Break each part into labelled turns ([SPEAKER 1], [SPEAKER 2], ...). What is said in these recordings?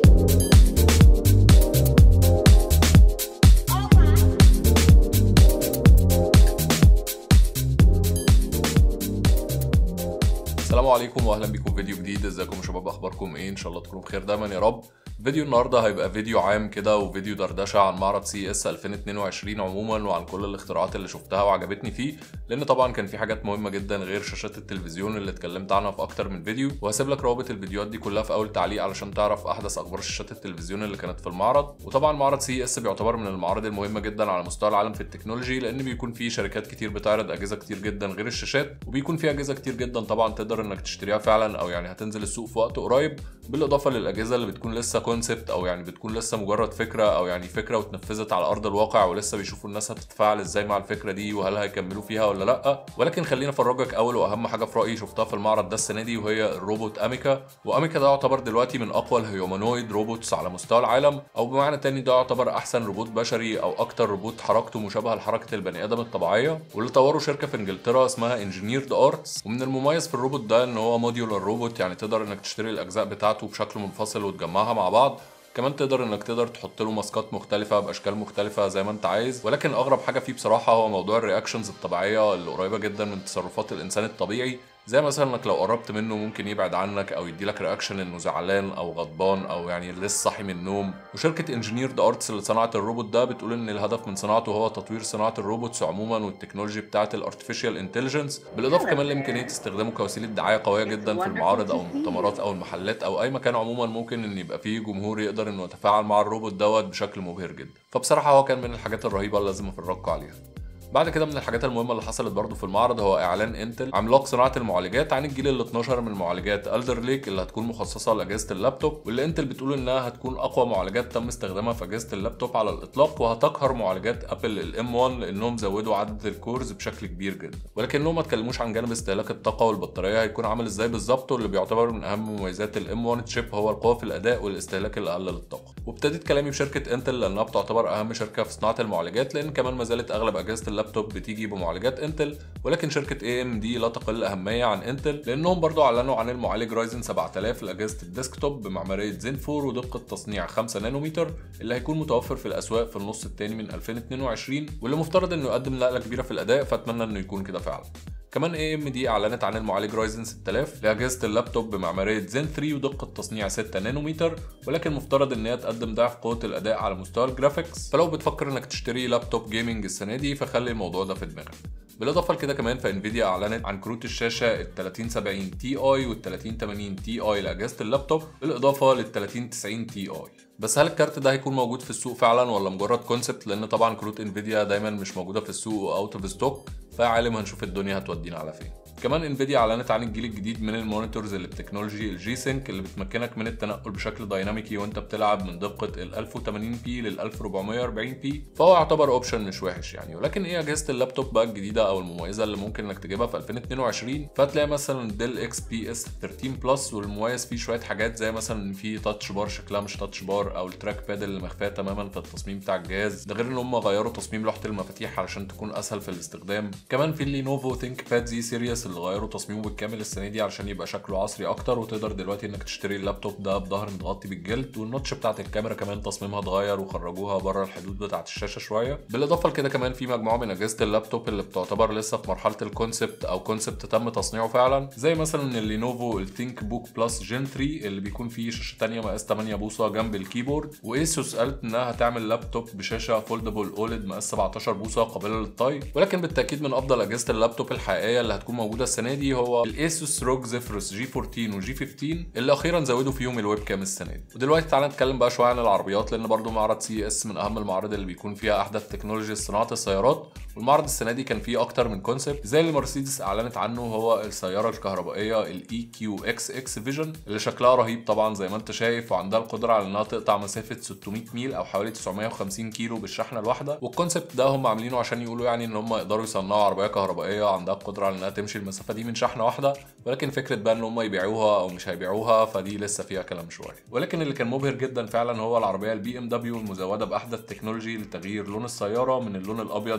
[SPEAKER 1] السلام عليكم واهلا بيكم في فيديو جديد ازيكم يا شباب اخباركم ايه ان شاء الله تكونوا بخير دايما يا رب فيديو النهارده هيبقى فيديو عام كده وفيديو دردشه عن معرض سي اس 2022 عموما وعن كل الاختراعات اللي شفتها وعجبتني فيه لان طبعا كان في حاجات مهمه جدا غير شاشات التلفزيون اللي اتكلمت عنها في اكتر من فيديو وهسيب لك روابط الفيديوهات دي كلها في اول تعليق علشان تعرف احدث اخبار شاشات التلفزيون اللي كانت في المعرض وطبعا معرض سي اس بيعتبر من المعارض المهمه جدا على مستوى العالم في التكنولوجي لان بيكون فيه شركات كتير بتعرض اجهزه كتير جدا غير الشاشات وبيكون فيه اجهزه كتير جدا طبعا تقدر انك تشتريها فعلا او يعني هتنزل السوق في وقت قريب بالاضافه للاجهزه اللي بتكون لسه كونسبت او يعني بتكون لسه مجرد فكره او يعني فكره واتنفذت على ارض الواقع ولسه بيشوفوا الناس هتتفاعل ازاي مع الفكره دي وهل هيكملوا فيها ولا لا ولكن خلينا افرجك اول واهم حاجه في رايي شفتها في المعرض ده السنه دي وهي الروبوت اميكا واميكا ده يعتبر دلوقتي من اقوى الهيومانويد روبوتس على مستوى العالم او بمعنى تاني ده يعتبر احسن روبوت بشري او اكتر روبوت حركته مشابهه لحركه البني ادم الطبيعيه واللي طوروا شركه في انجلترا اسمها انجينيرد ارتس ومن المميز في الروبوت ده ان هو موديولار روبوت يعني تقدر انك تشتري الاجزاء بتاعته بشكل منفصل وتجمعها مع بعض كمان تقدر انك تقدر تحط له ماسكات مختلفه باشكال مختلفه زي ما انت عايز ولكن اغرب حاجه فيه بصراحه هو موضوع الرياكشنز الطبيعيه اللي قريبه جدا من تصرفات الانسان الطبيعي زي مثلا انك لو قربت منه ممكن يبعد عنك او يديلك رياكشن انه زعلان او غضبان او يعني لسه صاحي من النوم وشركه انجينيرد ارتس اللي صنعت الروبوت ده بتقول ان الهدف من صناعته هو تطوير صناعه الروبوتس عموما والتكنولوجي بتاعه الارتفيشال انتليجنس بالاضافه كمان لامكانيه استخدامه كوسيله دعايه قويه جدا في المعارض او المؤتمرات او المحلات او اي مكان عموما ممكن ان يبقى فيه جمهور يقدر انه يتفاعل مع الروبوت دوت بشكل مبهر جدا فبصراحه هو كان من الحاجات الرهيبه اللي لازم افرجكم عليها بعد كده من الحاجات المهمه اللي حصلت برضو في المعرض هو اعلان انتل عملاق صناعه المعالجات عن الجيل ال 12 من المعالجات الدر ليك اللي هتكون مخصصه لاجهزه اللابتوب واللي انتل بتقول انها هتكون اقوى معالجات تم استخدامها في اجهزه اللابتوب على الاطلاق وهتقهر معالجات ابل الام 1 لانهم زودوا عدد الكورز بشكل كبير جدا ولكنهم ما اتكلموش عن جانب استهلاك الطاقه والبطاريه هيكون عامل ازاي بالظبط واللي بيعتبر من اهم مميزات الام 1 تشيب هو القوه في الاداء والاستهلاك الاقل للطاقه وابتديت كلامي بشركه انتل لانها بتعتبر اهم شركه في صناعه المعالجات لان كمان ما زالت اغلب اجهزه اللابتوب بتيجي بمعالجات انتل ولكن شركه اي ام دي لا تقل اهميه عن انتل لانهم برضو اعلنوا عن المعالج رايزن 7000 لاجهزه الديسكتوب بمعماريه زين 4 ودقه تصنيع 5 نانومتر اللي هيكون متوفر في الاسواق في النص الثاني من 2022 واللي مفترض انه يقدم نقله كبيره في الاداء فاتمنى انه يكون كده فعلا كمان اي ام دي اعلنت عن المعالج رايزن 6000 لاجهزه اللابتوب بمعماريه زين 3 ودقه تصنيع 6 نانومتر ولكن مفترض ان هي تقدم ضعف قوه الاداء على مستوى الجرافيكس فلو بتفكر انك تشتري لابتوب جيمنج السنه دي فخلي الموضوع ده في دماغك بالاضافه لكده كمان فانفيديا اعلنت عن كروت الشاشه ال 3070 تي اي وال 3080 تي اي لاجهزه اللابتوب بالاضافه لل 3090 تي اي بس هل الكارت ده هيكون موجود في السوق فعلا ولا مجرد كونسبت لان طبعا كروت انفيديا دايما مش موجوده في السوق اوت اوف ستوك فيا عالم هنشوف الدنيا هتودينا على فين كمان انفيديا اعلنت عن الجيل الجديد من المونيتورز اللي بتكنولوجي الجي سينك اللي بتمكنك من التنقل بشكل دايناميكي وانت بتلعب من دقه ال 1080 بي لل 1440 بي فهو يعتبر اوبشن مش وحش يعني ولكن ايه اجهزه اللابتوب بقى الجديده او المميزه اللي ممكن انك تجيبها في 2022 فهتلاقي مثلا ديل اكس بي اس 13 بلس والمميز فيه شويه حاجات زي مثلا ان في تاتش بار شكلها مش تاتش بار او التراك باد اللي مخفيه تماما في التصميم بتاع الجهاز ده غير ان هم غيروا تصميم لوحه المفاتيح علشان تكون اسهل في الاستخدام كمان في اللينوفو ثينك باد زي سيريس اللي غيروا تصميمه بالكامل السنه دي علشان يبقى شكله عصري اكتر وتقدر دلوقتي انك تشتري اللابتوب ده بظهر متغطي بالجلد والنوتش بتاعت الكاميرا كمان تصميمها اتغير وخرجوها بره الحدود بتاعت الشاشه شويه بالاضافه لكده كمان في مجموعه من اجهزه اللابتوب اللي بتعتبر لسه في مرحله الكونسبت او كونسبت تم تصنيعه فعلا زي مثلا اللينوفو الثينك بوك بلس جين 3 اللي بيكون فيه شاشه ثانيه مقاس 8 بوصه جنب الكيبورد وايسوس قالت انها هتعمل لابتوب بشاشه فولدبل اولد مقاس 17 بوصه قابله للطي ولكن بالتاكيد من افضل اجهزه اللابتوب الحقيقيه اللي هتكون موجوده السنه دي هو الايسوس روج زيفروس جي 14 وجي 15 اللي اخيرا زودوا فيهم الويب كام السنه دي ودلوقتي تعالى نتكلم بقى شويه عن العربيات لان برضو معرض سي اس من اهم المعارض اللي بيكون فيها احدث تكنولوجيا صناعه السيارات والمعرض السنه دي كان فيه اكتر من كونسبت زي اللي مرسيدس اعلنت عنه هو السياره الكهربائيه الاي كيو اكس اكس فيجن اللي شكلها رهيب طبعا زي ما انت شايف وعندها القدره على انها تقطع مسافه 600 ميل او حوالي 950 كيلو بالشحنه الواحده والكونسبت ده هم عاملينه عشان يقولوا يعني ان هم يقدروا يصنعوا عربيه كهربائيه عندها القدره على انها تمشي المسافه دي من شحنه واحده ولكن فكره بقى ان هم يبيعوها او مش هيبيعوها فدي لسه فيها كلام شويه ولكن اللي كان مبهر جدا فعلا هو العربيه البي ام دبليو المزوده باحدث تكنولوجي لتغيير لون السياره من اللون الابيض الى اللون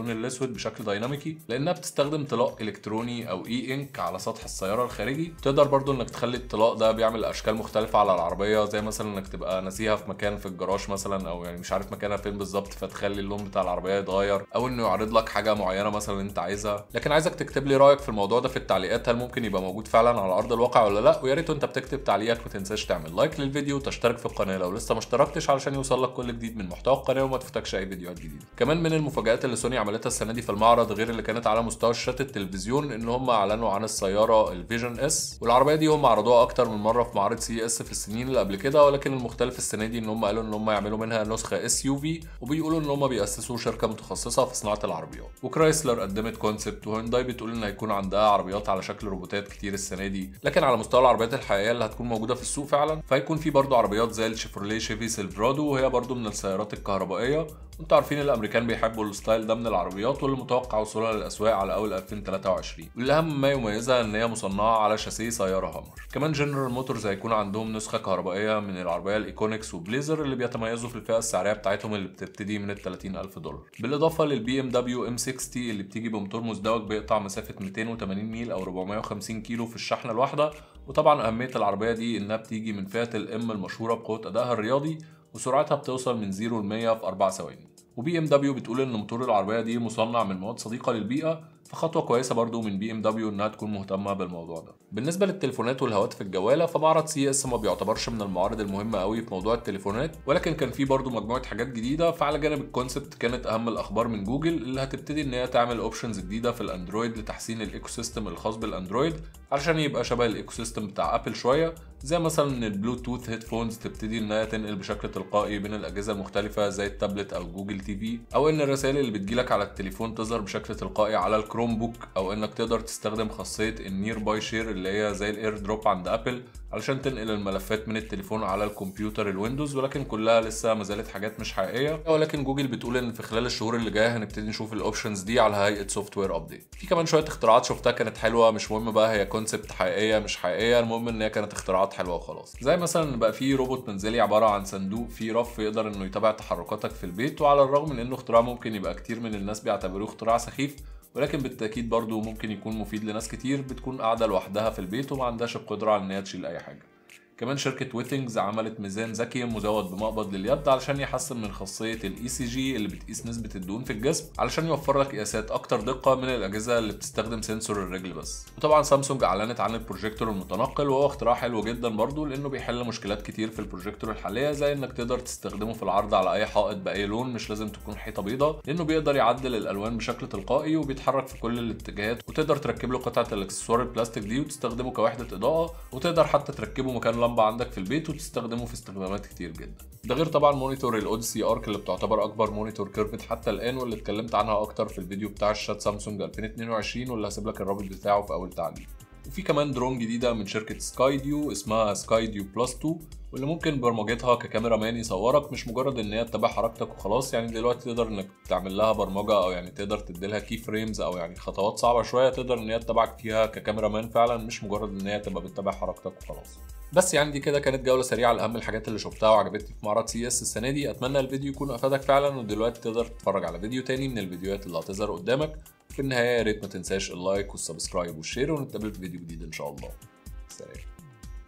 [SPEAKER 1] باللون الاسود بشكل دايناميكي لانها بتستخدم طلاء الكتروني او اي انك على سطح السياره الخارجي تقدر برضو انك تخلي الطلاء ده بيعمل اشكال مختلفه على العربيه زي مثلا انك تبقى ناسيها في مكان في الجراج مثلا او يعني مش عارف مكانها فين بالظبط فتخلي اللون بتاع العربيه يتغير او انه يعرض لك حاجه معينه مثلا انت عايزها لكن عايزك تكتب لي رايك في الموضوع ده في التعليقات هل ممكن يبقى موجود فعلا على ارض الواقع ولا لا ويا ريت وانت بتكتب تعليقك ما تنساش تعمل لايك للفيديو وتشترك في القناه لو لسه ما اشتركتش علشان يوصل لك كل جديد من محتوى القناه وما تفوتكش اي فيديوهات جديده كمان من المفاجات اللي سوني عملتها السنه دي في المعرض غير اللي كانت على مستوى شاشات التلفزيون ان هم اعلنوا عن السياره الفيجن اس والعربيه دي هم عرضوها اكتر من مره في معرض سي اس في السنين اللي قبل كده ولكن المختلف السنه دي ان هم قالوا ان هم يعملوا منها نسخه اس يو في وبيقولوا ان هم بيأسسوا شركه متخصصه في صناعه العربيات وكرايسلر قدمت كونسبت وهونداي بتقول ان هيكون عندها عربيات على شكل روبوتات كتير السنه دي لكن على مستوى العربيات الحقيقيه اللي هتكون موجوده في السوق فعلا فهيكون في برضه عربيات زي الشيفروليه شيفي سيلفرادو وهي برضه من السيارات الكهربائيه وانتوا عارفين الامريكان بيحبوا الستايل ده من العربيات واللي متوقع وصولها للاسواق على اول 2023 والاهم ما يميزها ان هي مصنعه على شاسيه سياره هامر كمان جنرال موتورز هيكون عندهم نسخه كهربائيه من العربيه الايكونكس وبليزر اللي بيتميزوا في الفئه السعريه بتاعتهم اللي بتبتدي من ال 30000 دولار بالاضافه للبي ام دبليو ام 60 اللي بتيجي بموتور مزدوج بيقطع مسافه 280 ميل او 450 كيلو في الشحنه الواحده وطبعا اهميه العربيه دي انها بتيجي من فئه الام المشهوره بقوه ادائها الرياضي وسرعتها بتوصل من 0 ل 100 في 4 ثواني وبي ام دبليو بتقول ان موتور العربيه دي مصنع من مواد صديقه للبيئه فخطوه كويسه برضو من بي ام دبليو انها تكون مهتمه بالموضوع ده بالنسبه للتليفونات والهواتف الجواله فمعرض سي اس ما بيعتبرش من المعارض المهمه قوي في موضوع التليفونات ولكن كان في برضو مجموعه حاجات جديده فعلى جانب الكونسبت كانت اهم الاخبار من جوجل اللي هتبتدي ان هي تعمل اوبشنز جديده في الاندرويد لتحسين الايكو سيستم الخاص بالاندرويد علشان يبقى شبه الايكو سيستم بتاع ابل شويه زي مثلا ان البلوتوث هيدفونز تبتدي انها تنقل بشكل تلقائي بين الاجهزه المختلفه زي التابلت او جوجل تي في او ان الرسائل اللي بتجيلك على التليفون تظهر بشكل تلقائي على الكروم بوك او انك تقدر تستخدم خاصيه النير باي شير اللي هي زي الاير دروب عند ابل علشان تنقل الملفات من التليفون على الكمبيوتر الويندوز ولكن كلها لسه ما زالت حاجات مش حقيقيه ولكن جوجل بتقول ان في خلال الشهور اللي جايه هنبتدي نشوف الاوبشنز دي على هيئه سوفت وير ابديت في كمان شويه اختراعات شفتها كانت حلوه مش مهم بقى هي كونسبت حقيقيه مش حقيقيه المهم ان هي كانت اختراعات حلوه وخلاص زي مثلا ان بقى في روبوت منزلي عباره عن صندوق فيه رف يقدر انه يتابع تحركاتك في البيت وعلى الرغم من انه اختراع ممكن يبقى كتير من الناس بيعتبروه اختراع سخيف ولكن بالتاكيد برضه ممكن يكون مفيد لناس كتير بتكون قاعده لوحدها في البيت وما عندهاش القدره على ان هي تشيل اي حاجه كمان شركة ويثينجز عملت ميزان ذكي مزود بمقبض لليد علشان يحسن من خاصية الاي سي جي اللي بتقيس نسبة الدهون في الجسم علشان يوفر لك قياسات اكتر دقة من الاجهزة اللي بتستخدم سنسور الرجل بس وطبعا سامسونج اعلنت عن البروجيكتور المتنقل وهو اختراع حلو جدا برضه لانه بيحل مشكلات كتير في البروجيكتور الحالية زي انك تقدر تستخدمه في العرض على اي حائط باي لون مش لازم تكون حيطة بيضاء لانه بيقدر يعدل الالوان بشكل تلقائي وبيتحرك في كل الاتجاهات وتقدر تركب له قطعة الاكسسوار البلاستيك دي وتستخدمه كوحدة اضاءة وتقدر حتى تركبه مكان لمبة عندك في البيت وتستخدمه في استخدامات كتير جدا ده غير طبعا مونيتور الاوديسي ارك اللي بتعتبر اكبر مونيتور كيرفت حتى الان واللي اتكلمت عنها اكتر في الفيديو بتاع الشات سامسونج 2022 واللي هسيب لك الرابط بتاعه في اول تعليق وفي كمان درون جديدة من شركة سكاي ديو اسمها سكاي ديو بلس 2 واللي ممكن برمجتها ككاميرا مان يصورك مش مجرد ان هي تتابع حركتك وخلاص يعني دلوقتي تقدر انك تعمل لها برمجه او يعني تقدر تديلها كي فريمز او يعني خطوات صعبه شويه تقدر ان هي تتابعك فيها ككاميرا مان فعلا مش مجرد ان هي تبقى بتتابع حركتك وخلاص بس يعني دي كده كانت جوله سريعه لاهم الحاجات اللي شفتها وعجبتني في معرض سي اس السنه دي اتمنى الفيديو يكون افادك فعلا ودلوقتي تقدر تتفرج على فيديو تاني من الفيديوهات اللي هتظهر قدامك في النهايه يا ريت ما تنساش اللايك والسبسكرايب والشير ونتقابل في فيديو جديد ان شاء الله سلام